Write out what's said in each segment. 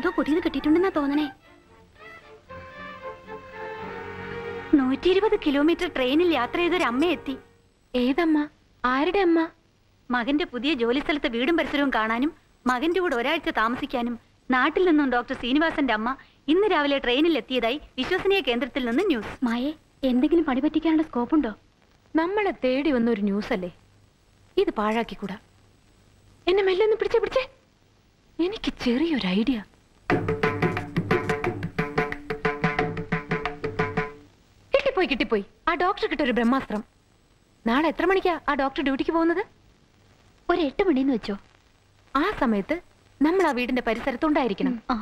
എന്തോ പുതിയത് കിട്ടിയിട്ടുണ്ടെന്നാ തോന്നണേ നൂറ്റി ഇരുപത് കിലോമീറ്റർ ട്രെയിനിൽ യാത്ര ചെയ്തൊരു അമ്മ എത്തി ഏതമ്മ ആരുടെ അമ്മ മകന്റെ പുതിയ ജോലി സ്ഥലത്തെ വീടും പരിസരവും കാണാനും മകന്റെ കൂടെ ഒരാഴ്ച താമസിക്കാനും നാട്ടിൽ നിന്നും ഡോക്ടർ ശ്രീനിവാസന്റെ അമ്മ ഇന്ന് രാവിലെ ട്രെയിനിൽ എത്തിയതായി വിശ്വസനീയ കേന്ദ്രത്തിൽ നിന്ന് ന്യൂസ് മായെ എന്തെങ്കിലും പണി പറ്റിക്കാനുള്ള സ്കോപ്പുണ്ടോ നമ്മളെ തേടി വന്ന ഒരു ന്യൂസ് അല്ലേ ഇത് പാഴാക്കിക്കൂടാ എന്നെ മെല്ലെ ഒന്ന് പിടിച്ചേ പിടിച്ചേ എനിക്ക് ചെറിയൊരു ഐഡിയ കിട്ടിപ്പോയി കിട്ടിപ്പോയി ആ ഡോക്ടർ കിട്ടൊരു ബ്രഹ്മാസ്ത്രം നാളെ എത്ര മണിക്കാ ആ ഡോക്ടർ ഡ്യൂട്ടിക്ക് പോകുന്നത് ഒരു എട്ട് മണിന്ന് വെച്ചോ ആ സമയത്ത് നമ്മൾ ആ വീടിന്റെ പരിസരത്തുണ്ടായിരിക്കണം ആ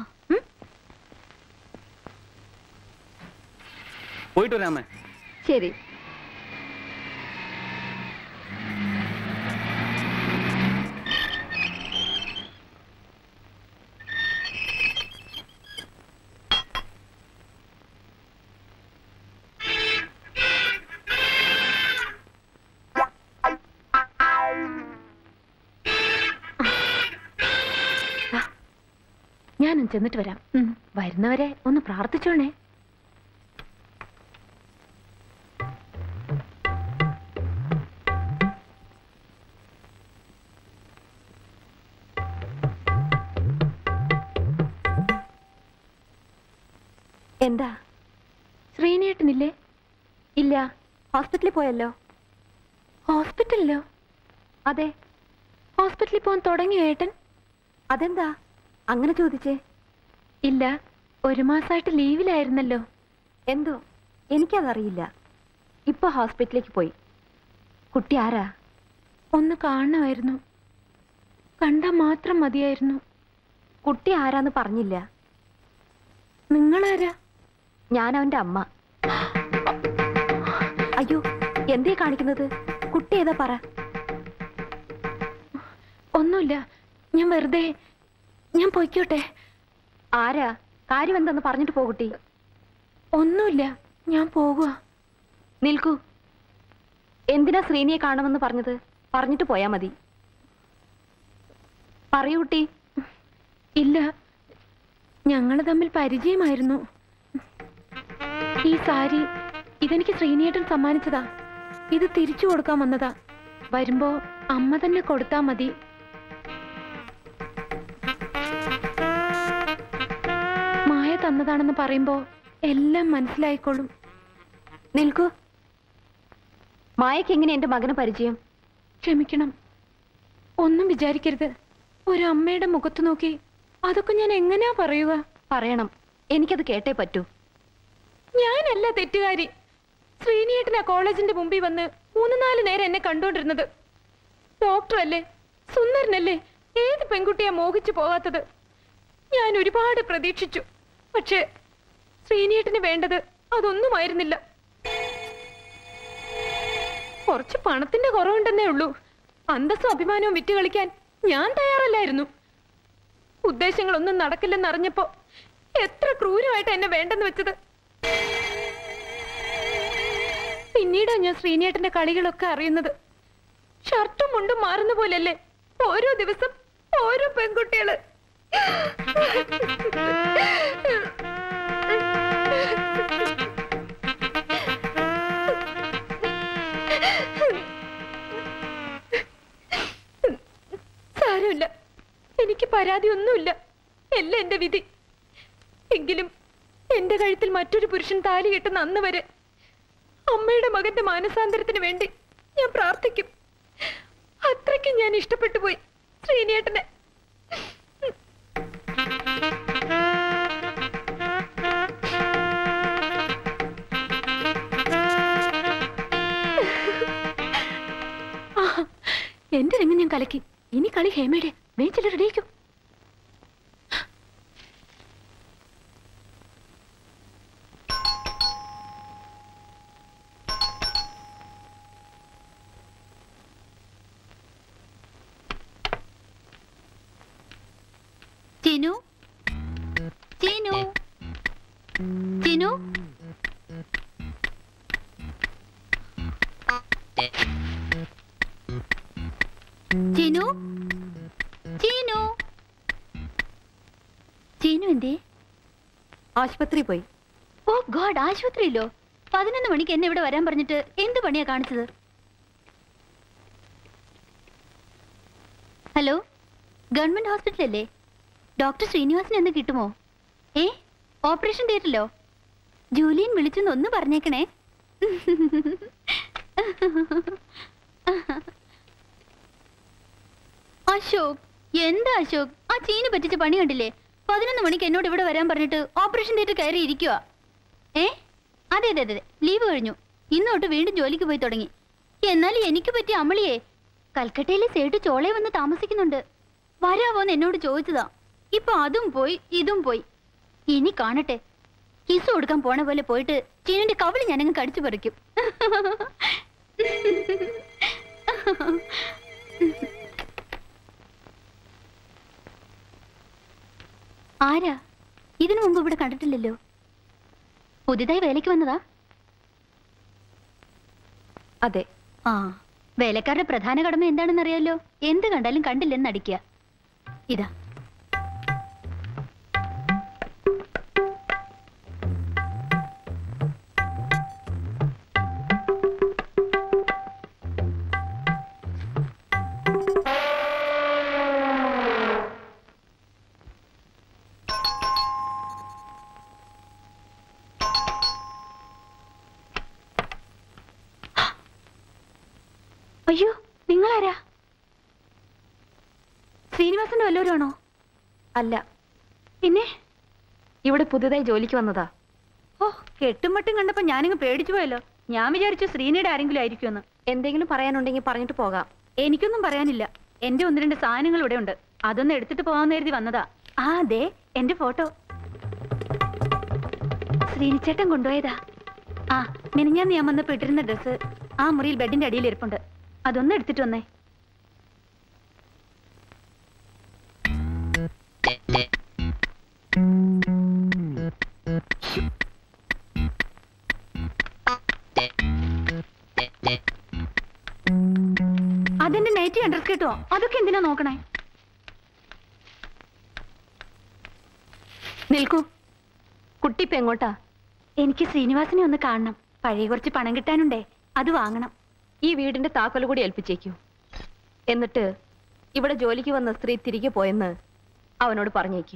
പോയിട്ട് വരാമേ ശരി ഞാനും ചെന്നിട്ട് വരാം വരുന്നവരെ ഒന്ന് പ്രാർത്ഥിച്ചോണേ എന്താ ശ്രീനേട്ടനില്ലേ ഇല്ല ഹോസ്പിറ്റലിൽ പോയല്ലോ ഹോസ്പിറ്റലിലോ അതെ ഹോസ്പിറ്റലിൽ പോകാൻ തുടങ്ങിയോ ഏട്ടൻ അതെന്താ അങ്ങനെ ചോദിച്ചേ ഇല്ല ഒരു മാസമായിട്ട് ലീവിലായിരുന്നല്ലോ എന്തോ എനിക്കതറിയില്ല ഇപ്പൊ ഹോസ്പിറ്റലിലേക്ക് പോയി കുട്ടി ആരാ ഒന്ന് കാണണമായിരുന്നു കണ്ടാ മാത്രം മതിയായിരുന്നു കുട്ടി ആരാന്ന് പറഞ്ഞില്ല നിങ്ങളാരാ ഞാൻ അവന്റെ അമ്മ അയ്യോ എന്തേ കാണിക്കുന്നത് കുട്ടി ഏതാ പറ ഒന്നുമില്ല ഞാൻ വെറുതെ ഞാൻ പൊയ്ക്കോട്ടെ ആരാ കാര്യം എന്തെന്ന് പറഞ്ഞിട്ട് പോകുട്ടി ഒന്നുമില്ല ഞാൻ പോകുക നിൽക്കൂ എന്തിനാ ശ്രീനിയെ കാണുമെന്ന് പറഞ്ഞത് പറഞ്ഞിട്ട് പോയാ മതി പറയൂ കുട്ടി ഇല്ല ഞങ്ങൾ തമ്മിൽ പരിചയമായിരുന്നു ഈ സാരി ഇതെനിക്ക് ശ്രീനിയേട്ടൻ സമ്മാനിച്ചതാ ഇത് തിരിച്ചു കൊടുക്കാൻ വന്നതാ വരുമ്പോ അമ്മ തന്നെ കൊടുത്താ മതി മായ തന്നതാണെന്ന് പറയുമ്പോ എല്ലാം മനസ്സിലായിക്കോളും നിൽക്കൂ മായക്ക് എങ്ങനെ എന്റെ മകന് പരിചയം ക്ഷമിക്കണം ഒന്നും വിചാരിക്കരുത് ഒരു അമ്മയുടെ മുഖത്ത് നോക്കി അതൊക്കെ ഞാൻ എങ്ങനെയാ പറയുക പറയണം എനിക്കത് കേട്ടേ പറ്റൂ ഞാനല്ല തെറ്റുകാരി ശ്രീനിയേട്ടനാ കോളേജിന്റെ മുമ്പിൽ വന്ന് മൂന്ന് നാല് നേരം എന്നെ കണ്ടോണ്ടിരുന്നത് ഡോക്ടറല്ലേ സുന്ദരനല്ലേ ഏത് പെൺകുട്ടിയാ മോഹിച്ചു പോകാത്തത് ഞാൻ ഒരുപാട് പ്രതീക്ഷിച്ചു പക്ഷേ ശ്രീനിയേട്ടന് വേണ്ടത് അതൊന്നുമായിരുന്നില്ല കുറച്ച് പണത്തിന്റെ കുറവുണ്ടെന്നേ ഉള്ളൂ അന്തസ്സും അഭിമാനവും വിറ്റ് കളിക്കാൻ ഞാൻ തയ്യാറല്ലായിരുന്നു ഉദ്ദേശങ്ങളൊന്നും നടക്കില്ലെന്നറിഞ്ഞപ്പോ എത്ര ക്രൂരമായിട്ട് എന്നെ വേണ്ടെന്ന് വെച്ചത് പിന്നീടാ ഞാൻ ശ്രീനേട്ടന്റെ കളികളൊക്കെ അറിയുന്നത് ഷർട്ടും മുണ്ടും മാറുന്ന പോലെയല്ലേ ഓരോ ദിവസം ഓരോ പെൺകുട്ടികള് സാരമില്ല എനിക്ക് പരാതി ഒന്നുമില്ല എല്ലാം എന്റെ വിധി എങ്കിലും എന്റെ കഴുത്തിൽ മറ്റൊരു പുരുഷൻ താലി കെട്ടുന്ന അന്ന് വരെ അമ്മയുടെ മകന്റെ മാനസാന്തരത്തിന് വേണ്ടി ഞാൻ പ്രാർത്ഥിക്കും അത്രയ്ക്ക് ഞാൻ ഇഷ്ടപ്പെട്ടു പോയി ശ്രീനേട്ടനെ ആ, എന്റെ രംഗം ഞാൻ കലക്കി ഇനി കളി ഹേമയുടെ വേച്ചില്ല റെഡിയാക്കും ചിനു ചിനു ചിനു ചിനു ചിനു ചിനു എന്തേ ആശുപത്രി പോയി ഓ ഗോഡ് ആശുപത്രിയിലോ പതിനൊന്ന് മണിക്ക് എന്നെ ഇവിടെ വരാൻ പറഞ്ഞിട്ട് എന്ത് പണിയാ കാണിച്ചത് ഹലോ ഗവൺമെന്റ് ഹോസ്പിറ്റൽ അല്ലേ ഡോക്ടർ ശ്രീനിവാസൻ എന്ന് കിട്ടുമോ ഏ ഓപ്പറേഷൻ തിയേറ്ററിലോ ജൂലിയൻ വിളിച്ചെന്ന് ഒന്ന് പറഞ്ഞേക്കണേ അശോക് എന്താ അശോക് ആ ചീന് പറ്റിച്ച പണി കണ്ടില്ലേ പതിനൊന്ന് മണിക്ക് എന്നോട് ഇവിടെ വരാൻ പറഞ്ഞിട്ട് ഓപ്പറേഷൻ തിയേറ്റർ കയറി ഇരിക്കുക ഏ അതെ അതെ അതെ ലീവ് കഴിഞ്ഞു ഇന്നോട്ട് വീണ്ടും ജോലിക്ക് പോയി തുടങ്ങി എന്നാൽ എനിക്ക് പറ്റിയ അമളിയെ കൽക്കട്ടയിലെ സേട്ട് ചോളെ വന്ന് താമസിക്കുന്നുണ്ട് വരാവോന്ന് എന്നോട് ചോദിച്ചതാ ഇപ്പൊ അതും പോയി ഇതും പോയി ഇനി കാണട്ടെ കിസ് കൊടുക്കാൻ പോണ പോലെ പോയിട്ട് ചീനിന്റെ കവിള് ഞാനങ്ങ് കടിച്ചു പറിക്കും ആരാ ഇതിനു മുമ്പ് ഇവിടെ കണ്ടിട്ടില്ലല്ലോ പുതിയതായി വേലയ്ക്ക് വന്നതാ അതെ ആ വേലക്കാരുടെ പ്രധാന കടമ എന്താണെന്ന് അറിയാലോ എന്ത് കണ്ടാലും കണ്ടില്ലെന്ന് അടിക്കുക ഇതാ അയ്യോ നിങ്ങളാരാ ശ്രീനിവാസന്റെ വല്ലവരാണോ അല്ല പിന്നെ ഇവിടെ പുതുതായി ജോലിക്ക് വന്നതാ ഓ കെട്ടും മട്ടും കണ്ടപ്പോ ഞാനിങ്ങ് പേടിച്ചു പോയല്ലോ ഞാൻ വിചാരിച്ചു ശ്രീനിയുടെ ആരെങ്കിലും ആയിരിക്കുമെന്ന് എന്തെങ്കിലും പറയാനുണ്ടെങ്കിൽ പറഞ്ഞിട്ട് പോകാം എനിക്കൊന്നും പറയാനില്ല എന്റെ ഒന്ന് രണ്ട് സാധനങ്ങൾ ഇവിടെ ഉണ്ട് അതൊന്ന് എടുത്തിട്ട് പോകാമെന്ന് കരുതി വന്നതാ ആ അതെ എന്റെ ഫോട്ടോ ശ്രീനിച്ചേട്ടൻ കൊണ്ടുപോയതാ ആ മിനിഞ്ഞാന്ന് ഞാൻ വന്നപ്പോ ഇട്ടിരുന്ന ഡ്രസ്സ് ആ മുറിയിൽ ബെഡിന്റെ അടിയിൽ ഇരിപ്പുണ്ട് അതൊന്ന് എടുത്തിട്ട് വന്നേ അതെന്റെ നൈറ്റി അണ്ടർസ്കേട്ടോ അതൊക്കെ എന്തിനാ നോക്കണേ നിൽക്കൂ കുട്ടിപ്പ് എങ്ങോട്ടാ എനിക്ക് ശ്രീനിവാസിനെ ഒന്ന് കാണണം പഴയ കുറച്ച് പണം കിട്ടാനുണ്ടേ അത് വാങ്ങണം ഈ വീടിന്റെ താക്കോൽ കൂടി ഏൽപ്പിച്ചേക്കൂ എന്നിട്ട് ഇവിടെ ജോലിക്ക് വന്ന സ്ത്രീ തിരികെ പോയെന്ന് അവനോട് പറഞ്ഞേക്ക്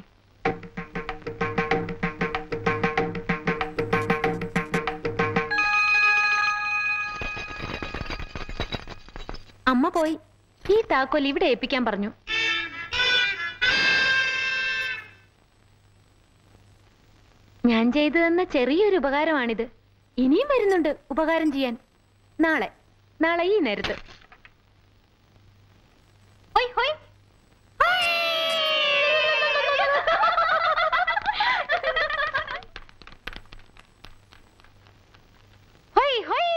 അമ്മ പോയി ഈ താക്കോൽ ഇവിടെ ഏൽപ്പിക്കാൻ പറഞ്ഞു ഞാൻ ചെയ്തു തന്ന ചെറിയൊരു ഉപകാരമാണിത് ഇനിയും വരുന്നുണ്ട് ഉപകാരം ചെയ്യാൻ നാളെ നാളെ ഈ നേരത്ത് ഹൊയ്, ഹൊയ്. ഹൊയ് ഹൊയ്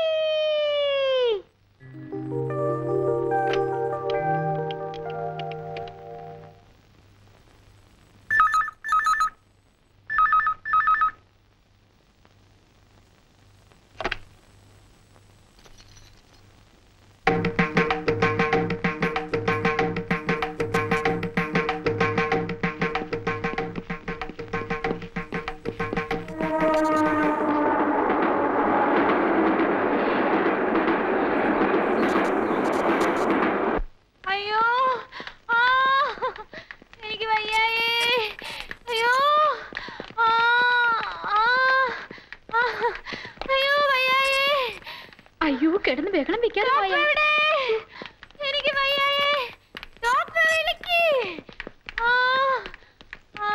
അയ്യോ ആ എനിക്ക് വയ്യായേ അയ്യോ ആ ആ ആ, അയ്യോ വയ്യായേ അയ്യോ കിടന്ന് ബഹളം വെക്കാതെ ഡോക്ടർ പോയാ എവിടെ? എനിക്ക് വയ്യായേ ഡോക്ടർ വിളിക്ക് ആ, ആ.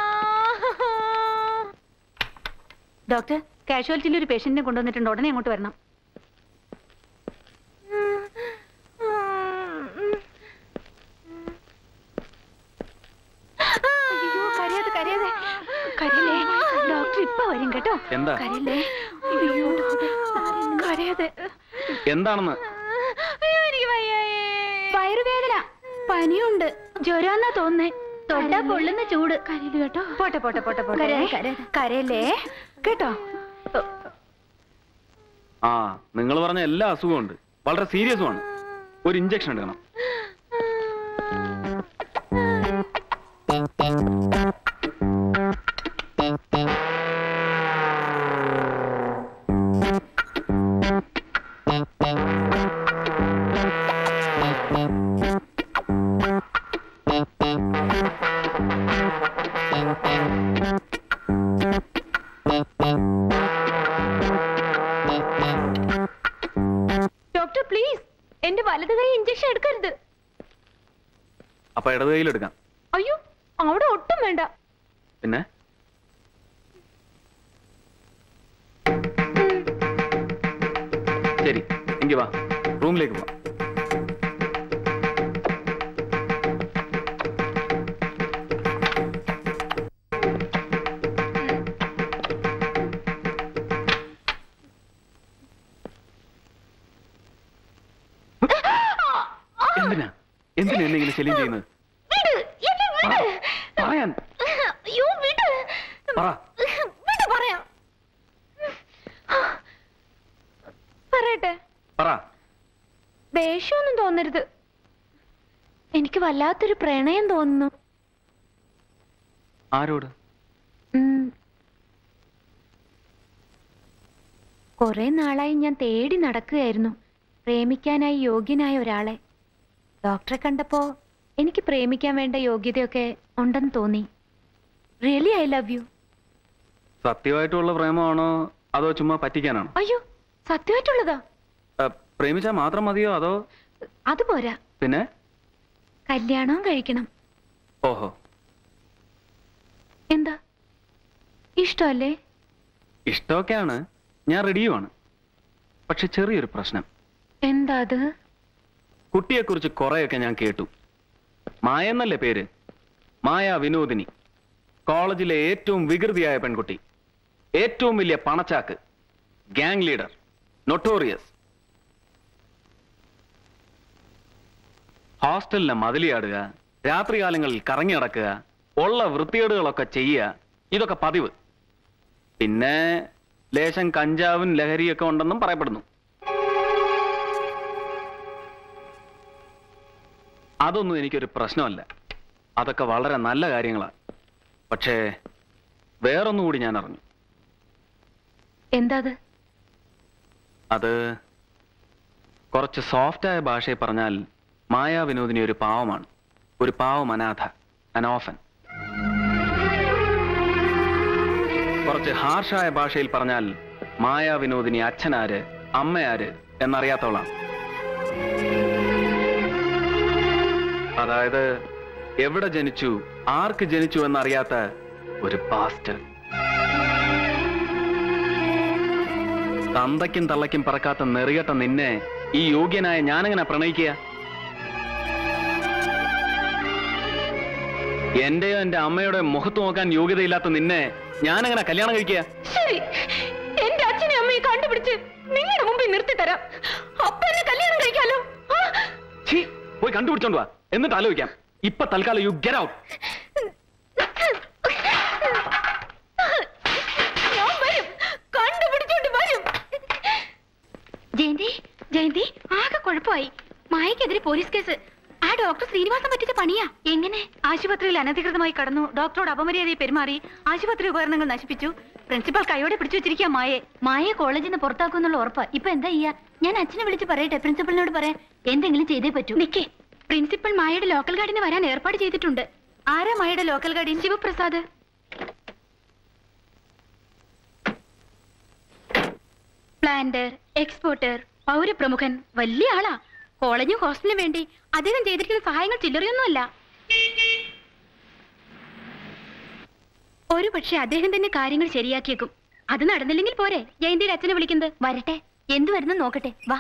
ഡോക്ടർ കാഷ്വാലിറ്റിയിൽ ഒരു പേഷ്യന്റിനെ കൊണ്ടുവന്നിട്ടുണ്ട് ഉടനെ അങ്ങോട്ട് വരണം അയ്യോ കരയാതെ കരയാതെ കരയല്ലേ ഡോക്ടർ ഇപ്പൊ വരും കേട്ടോ എന്താ കരയല്ലേ അയ്യോ ഡോക്ടർ കരയാതെ എന്താണെന്ന് അയ്യോ എനിക്ക് വയ്യായേ വയറുവേദന പനിയുണ്ട് ജ്വരാന്നാ തോന്നുന്നേ തൊട്ടാ പൊള്ളുന്ന ചൂട് കരയില് കേട്ടോ പോട്ടെ പോട്ടെ പോട്ടെ പോട്ടെ കരയല്ലേ കേട്ടോ ആ നിങ്ങൾ പറഞ്ഞ എല്ലാ അസുഖവും ഉണ്ട് വളരെ സീരിയസുമാണ് ഒരു ഇഞ്ചക്ഷൻ എടുക്കണം എന്റെ വലത് കൈ ഇഞ്ചക്ഷൻ എടുക്കരുത് അപ്പൊ ഇടത് കയ്യിലെടുക്കാം അയ്യോ അവിടെ ഒട്ടും വേണ്ട പിന്നെ ശരി എങ്കി വാ റൂമിലേക്ക് പോവാം എന്തിനാ എന്തിനാ എന്നെ ഇങ്ങനെ ശല്യം ചെയ്യുന്നത് വിട്, എന്നെ വിട്. പറയാൻ അയ്യോ വിട് പറ വിട് പറയാം പറയട്ടെ പറ ദേഷ്യമൊന്നും തോന്നരുത് എനിക്ക് വല്ലാത്തൊരു പ്രണയം തോന്നുന്നു ആരോട് ഉം. കുറെ നാളായി ഞാൻ തേടി നടക്കുകയായിരുന്നു പ്രേമിക്കാനായി യോഗ്യനായ ഒരാളെ ഡോക്ടറെ കണ്ടപ്പോ എനിക്ക് പ്രേമിക്കാൻ വേണ്ട യോഗ്യതയൊക്കെ ഉണ്ടെന്ന് തോന്നി റിയലി ഐ ലവ് യു സത്യമായിട്ടുള്ള പ്രേമമാണോ അതോ ചുമ്മാ പറ്റിക്കാനാണോ അയ്യോ സത്യമായിട്ടുള്ളതാ ആ, പ്രേമിച്ചാ മാത്രം മതിയോ അതോ അത് പോരാ പിന്നെ കല്യാണവും കഴിക്കണം ഓഹോ എന്താ ഇഷ്ടമല്ലേ ഇഷ്ടമൊക്കെയാണ് ഞാൻ റെഡിയുമാണ് പക്ഷെ ചെറിയൊരു പ്രശ്നം എന്താ അത് കുട്ടിയെക്കുറിച്ച് കുറെയൊക്കെ ഞാൻ കേട്ടു മായ എന്നല്ലേ പേര് മായ വിനോദിനി കോളേജിലെ ഏറ്റവും വികൃതിയായ പെൺകുട്ടി ഏറ്റവും വലിയ പണച്ചാക്ക് ഗാങ് ലീഡർ നൊട്ടോറിയസ് ഹോസ്റ്റലിലെ മതിലിയാടുക രാത്രികാലങ്ങളിൽ കറങ്ങി നടക്കുക ഉള്ള വൃത്തികേടുകളൊക്കെ ചെയ്യുക ഇതൊക്കെ പതിവ് പിന്നെ ലേശം കഞ്ചാവും ലഹരിയൊക്കെ ഉണ്ടെന്നും പറയപ്പെടുന്നു അതൊന്നും എനിക്കൊരു പ്രശ്നമല്ല അതൊക്കെ വളരെ നല്ല കാര്യങ്ങളാണ് പക്ഷേ വേറൊന്നുകൂടി ഞാൻ അറിഞ്ഞു എന്താ അത് അത് കുറച്ച് സോഫ്റ്റായ ഭാഷയിൽ പറഞ്ഞാൽ മായാ വിനോദിനി ഒരു പാവമാണ് ഒരു പാവം അനാഥ അനോഫൻ കുറച്ച് ഹാർഷായ ഭാഷയിൽ പറഞ്ഞാൽ മായാ വിനോദിനി അച്ഛനാര് അമ്മയാര് എന്നറിയാത്തവളാണ് അതായത് എവിടെ ജനിച്ചു ആർക്ക് ജനിച്ചു എന്നറിയാത്ത ഒരു പാസ്റ്റർ തന്തയ്ക്കും തള്ളയ്ക്കും പറക്കാത്ത നെറികെട്ട നിന്നെ ഈ യോഗ്യനായ ഞാനെങ്ങനെ പ്രണയിക്കുക എന്റെയോ എന്റെ അമ്മയുടെ മുഖത്ത് നോക്കാൻ യോഗ്യതയില്ലാത്ത നിന്നെ ഞാനെങ്ങനെ കല്യാണം കഴിക്കുക ശരി എന്റെ അച്ഛനെ അമ്മയെ കണ്ടുപിടിച്ച് നിങ്ങളുടെ മുമ്പിൽ നിർത്തി തരാം അപ്പൊ എന്നെ കല്യാണം കഴിക്കാലോ ആ? ഛീ, പോയി കണ്ടുപിടിച്ചോണ്ട് വാ എന്നിട്ട് ആലോചിക്കാം ഇപ്പൊ തൽക്കാലം യു ഗെറ്റ് ഔട്ട് ഞാൻ വരും കണ്ടുപിടിച്ചോണ്ട് വരും ജയന്തി ജയന്തി ആകെ കുഴപ്പമായി മായക്കെതിരെ പോലീസ് കേസ് ആ ഡോക്ടർ ശ്രീനിവാസൻ പറ്റിച്ച പണിയാ എങ്ങനെ ആശുപത്രിയിൽ അനധികൃതമായി കടന്നു ഡോക്ടറോട് അപമര്യാദയെ പെരുമാറി ആശുപത്രി ഉപകരണങ്ങൾ നശിപ്പിച്ചു പ്രിൻസിപ്പൽ കൈയോടെ പിടിച്ചു വെച്ചിരിക്കുക മായെ മായെ കോളേജിൽ നിന്ന് പുറത്താക്കുന്നുള്ള ഉറപ്പ് ഇപ്പൊ എന്താ ചെയ്യാ ഞാൻ അച്ഛനെ വിളിച്ച് പറയട്ടെ പ്രിൻസിപ്പലിനോട് പറയാൻ എന്തെങ്കിലും ചെയ്തേ പറ്റൂ നിക്കേ പ്രിൻസിപ്പൽ മായയുടെ ലോക്കൽ ഗാർഡിന് വരാൻ ഏർപ്പാട് ചെയ്തിട്ടുണ്ട് ആരാ മായയുടെ local guardian Sivaprasad planter exporter പൗരപ്രമുഖൻ വലിയ ആളാ കോളേജും ഹോസ്റ്റലിനും വേണ്ടി അദ്ദേഹം ചെയ്തിരിക്കുന്ന സഹായങ്ങൾ ചില്ലറയൊന്നുമല്ല ഒരു പക്ഷെ അദ്ദേഹം തന്നെ കാര്യങ്ങൾ ശരിയാക്കിയേക്കും അത് നടന്നില്ലെങ്കിൽ പോരെ ജയന്തിയുടെ അച്ഛനെ വിളിക്കുന്നത് വരട്ടെ എന്തു വരുന്നു നോക്കട്ടെ വാ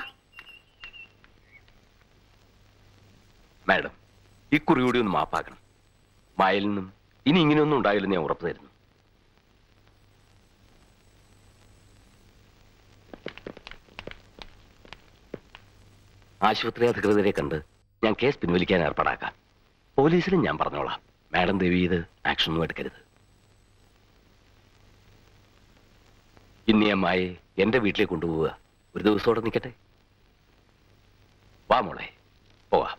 മാഡം ഇക്കുറി കൂടി ഒന്ന് മാപ്പാക്കണം മായയിൽ നിന്നും ഇനി ഇങ്ങനെയൊന്നും ഉണ്ടായില്ലെന്ന് ഞാൻ ഉറപ്പു തരുന്നു ആശുപത്രി അധികൃതരെ കണ്ട് ഞാൻ കേസ് പിൻവലിക്കാൻ ഏർപ്പാടാക്കാം പോലീസിലും ഞാൻ പറഞ്ഞോളാം മാഡം ദേവി ഇത് ആക്ഷൻ ഒന്നും എടുക്കരുത് ഇനി ഞാൻ മായെ എന്റെ വീട്ടിലേക്ക് കൊണ്ടുപോവുക ഒരു ദിവസത്തോടെ നിൽക്കട്ടെ വാ മോളെ പോവാം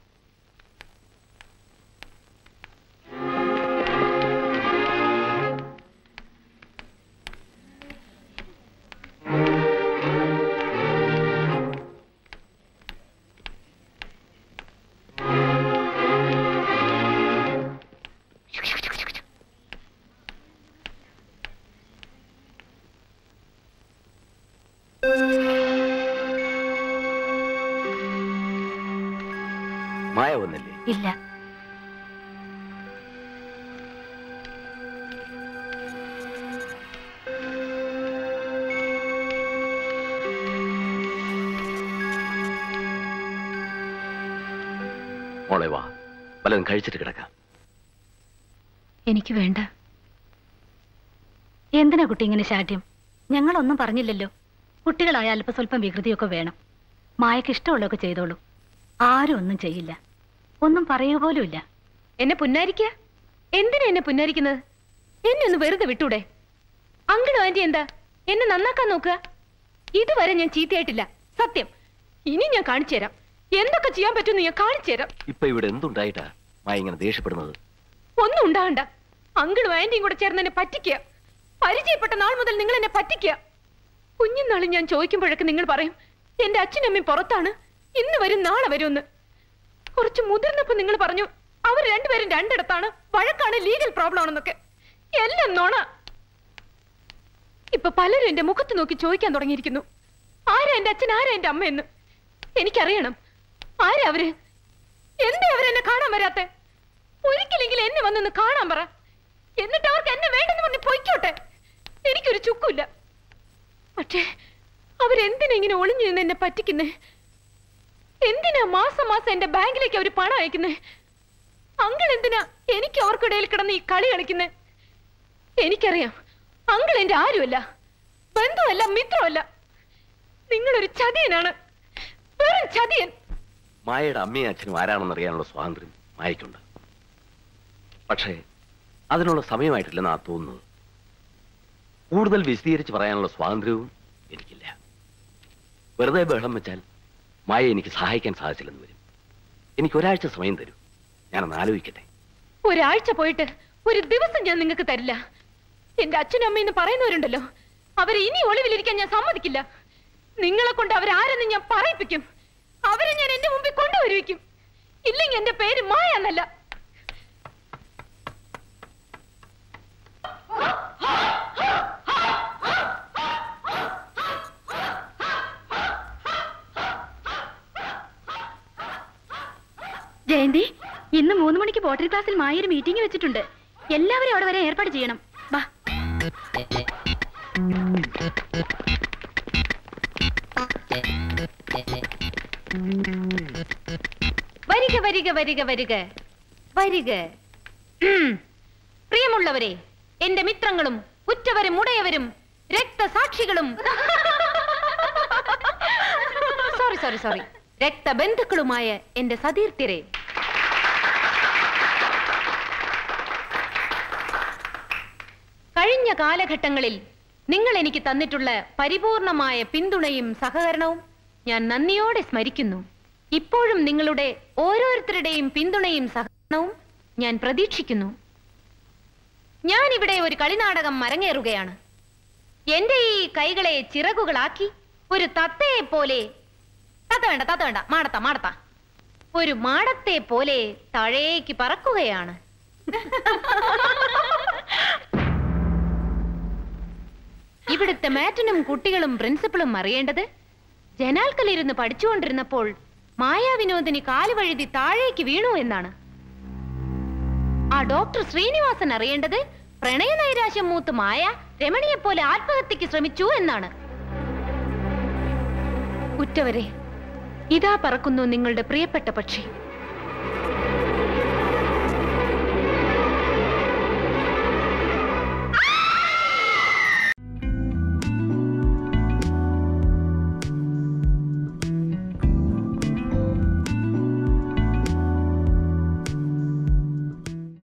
മായ വന്നില്ലേ ഇല്ല മോളെ വാ വല്ലതും കഴിച്ചിട്ട് കിടക്കാം എനിക്ക് വേണ്ട എന്തിനാ കുട്ടി ഇങ്ങനെ ശാഠ്യം ഞങ്ങളൊന്നും പറഞ്ഞില്ലല്ലോ കുട്ടികളായ അല്പസ്വല്പം വികൃതിയൊക്കെ വേണം മായക്ക് ഇഷ്ടമുള്ളതൊക്കെ ചെയ്തോളൂ ആരും ഒന്നും ചെയ്യില്ല ഒന്നും പറയുക പോലുമില്ല എന്നെ പുന്നാരിക്ക എന്തിനാ എന്നെ പുന്നാരിക്കുന്നത് എന്നെ ഒന്ന് വെറുതെ വിട്ടൂടെ അങ്കിളും ആന്റി എന്താ എന്നെ നന്നാക്കാൻ നോക്കുക ഇതുവരെ ഞാൻ ചീത്തയായിട്ടില്ല സത്യം ഇനി ഞാൻ കാണിച്ചു തരാം എന്തൊക്കെ ചെയ്യാൻ പറ്റുമെന്ന് ഞാൻ കാണിച്ചു തരാം ഇപ്പൊ ഇവിടെ എന്തുണ്ടായിട്ടാ മായ ഇങ്ങനെ ദേഷ്യപ്പെടുന്നത് ഒന്നും ഉണ്ടാകണ്ട അങ്കിളും ആന്റിയും കൂടെ ചേർന്ന് എന്നെ പറ്റിക്കുക പരിചയപ്പെട്ട നാൾ മുതൽ നിങ്ങൾ എന്നെ പറ്റിക്കുക കുഞ്ഞുനാളിൽ ഞാൻ ചോദിക്കുമ്പോഴൊക്കെ നിങ്ങൾ പറയും എന്റെ അച്ഛനും അമ്മയും പുറത്താണ് ഇന്ന് വരും നാളെ വരുമെന്ന് കുറച്ച് മുതിർന്നപ്പോ നിങ്ങൾ പറഞ്ഞു അവർ രണ്ടുപേരും രണ്ടിടത്താണ് വഴക്കാണ് ലീഗൽ പ്രോബ്ലം ആണെന്നൊക്കെ എല്ലാം നോണ ഇപ്പൊ പലരും എന്റെ മുഖത്ത് നോക്കി ചോദിക്കാൻ തുടങ്ങിയിരിക്കുന്നു ആരാ എന്റെ അച്ഛൻ ആരാ എന്റെ അമ്മയെന്ന് എനിക്കറിയണം ആരാ അവര് എന്താ അവരെന്നെ കാണാൻ വരാത്തെ ഒരിക്കലെങ്കിലും എന്നെ വന്നൊന്ന് കാണാൻ പറ എന്നിട്ട് അവർക്ക് എന്നെ വേണ്ടെന്ന് പറഞ്ഞ് പൊയ്ക്കോട്ടെ എനിക്കൊരു ചുക്കുമില്ല പക്ഷേ അവരെന്തിനാ ഇങ്ങനെ ഒളിഞ്ഞു നിന്ന് എന്നെ പറ്റിക്കുന്നേ എന്തിനാ മാസം മാസം എന്റെ ബാങ്കിലേക്ക് അവർ പണം അയക്കുന്നേ അങ്കിൾ എന്തിനാ എനിക്ക് അവർക്കിടയിൽ കിടന്ന് ഈ കളി കളിക്കുന്നേ എനിക്കറിയാം അങ്കിൾ എന്റെ ആരുമല്ല ബന്ധുവല്ല മിത്രമല്ല നിങ്ങളൊരു ചതിയനാണ് വെറും ചതിയൻ മായയുടെ അമ്മയും അച്ഛനും ആരാണെന്ന് അറിയാനുള്ള സ്വാതന്ത്ര്യം മായയ്ക്കുണ്ട് പക്ഷേ അതിനുള്ള സമയമായിട്ടില്ലെന്നാ തോന്നുന്നത് കൂടുതൽ വിശദീകരിച്ച് പറയാനുള്ള സ്വാതന്ത്ര്യവും എനിക്കില്ല വെറുതെ ബഹളം വെച്ചാൽ മായ എനിക്ക് സഹായിക്കാൻ സാധിച്ചില്ലെന്ന് വരും എനിക്ക് ഒരാഴ്ച സമയം തരൂ ഞാനൊന്ന് ആലോചിക്കട്ടെ ഒരാഴ്ച പോയിട്ട് ഒരു ദിവസം ഞാൻ നിങ്ങൾക്ക് തരില്ല എന്റെ അച്ഛനും അമ്മയെന്ന് പറയുന്നവരുണ്ടല്ലോ അവരെ ഇനി ഒളിവിലിരിക്കാൻ ഞാൻ സമ്മതിക്കില്ല നിങ്ങളെ കൊണ്ട് അവരാരെന്ന് ഞാൻ പറയിപ്പിക്കും അവരെ ഞാൻ എന്റെ മുമ്പിൽ കൊണ്ടുവരുവിക്കും ഇല്ലെങ്കിൽ എന്റെ പേര് മായ എന്നല്ല ജയന്തി ഇന്ന് മൂന്ന് മണിക്ക് ബോട്ടൽ ക്ലാസ്സിൽ മായൊരു മീറ്റിംഗ് വെച്ചിട്ടുണ്ട് എല്ലാവരും അവിടെ വരെ ഏർപ്പാട് ചെയ്യണം വാ വരിക വരിക വരിക വരിക വരിക ഉം. പ്രിയമുള്ളവരെ എന്റെ മിത്രങ്ങളും ഉറ്റവരും ഉടയവരും രക്തസാക്ഷികളും സോറി സോറി സോറി രക്തബന്ധുക്കളുമായ എന്റെ സതീർത്ഥ്യരെ കഴിഞ്ഞ കാലഘട്ടങ്ങളിൽ നിങ്ങൾ എനിക്ക് തന്നിട്ടുള്ള പരിപൂർണമായ പിന്തുണയും സഹകരണവും ഞാൻ നന്ദിയോടെ സ്മരിക്കുന്നു ഇപ്പോഴും നിങ്ങളുടെ ഓരോരുത്തരുടെയും പിന്തുണയും സഹകരണവും ഞാൻ പ്രതീക്ഷിക്കുന്നു ഞാൻ ഇവിടെ ഒരു കളിനാടകം അരങ്ങേറുകയാണ് എന്റെ ഈ കൈകളെ ചിറകുകളാക്കി ഒരു തത്തയെ പോലെ തത്ത വേണ്ട തത്ത വേണ്ട മാടത്ത മാടത്ത ഒരു മാടത്തെ പോലെ താഴേക്ക് പറക്കുകയാണ് ഇവിടുത്തെ മാറ്റനും കുട്ടികളും പ്രിൻസിപ്പളും അറിയേണ്ടത് ജനാൽക്കലിരുന്ന് പഠിച്ചുകൊണ്ടിരുന്നപ്പോൾ മായാവിനോദിനി കാലുവഴുതി താഴേക്ക് വീണു എന്നാണ് ആ ഡോക്ടർ ശ്രീനിവാസൻ അറിയേണ്ടത് പ്രണയനൈരാശ്യം മൂത്ത് മായ രമണിയെപ്പോലെ ആത്മഹത്യക്ക് ശ്രമിച്ചു എന്നാണ് ഉറ്റവരെ ഇതാ പറക്കുന്നു നിങ്ങളുടെ പ്രിയപ്പെട്ട പക്ഷി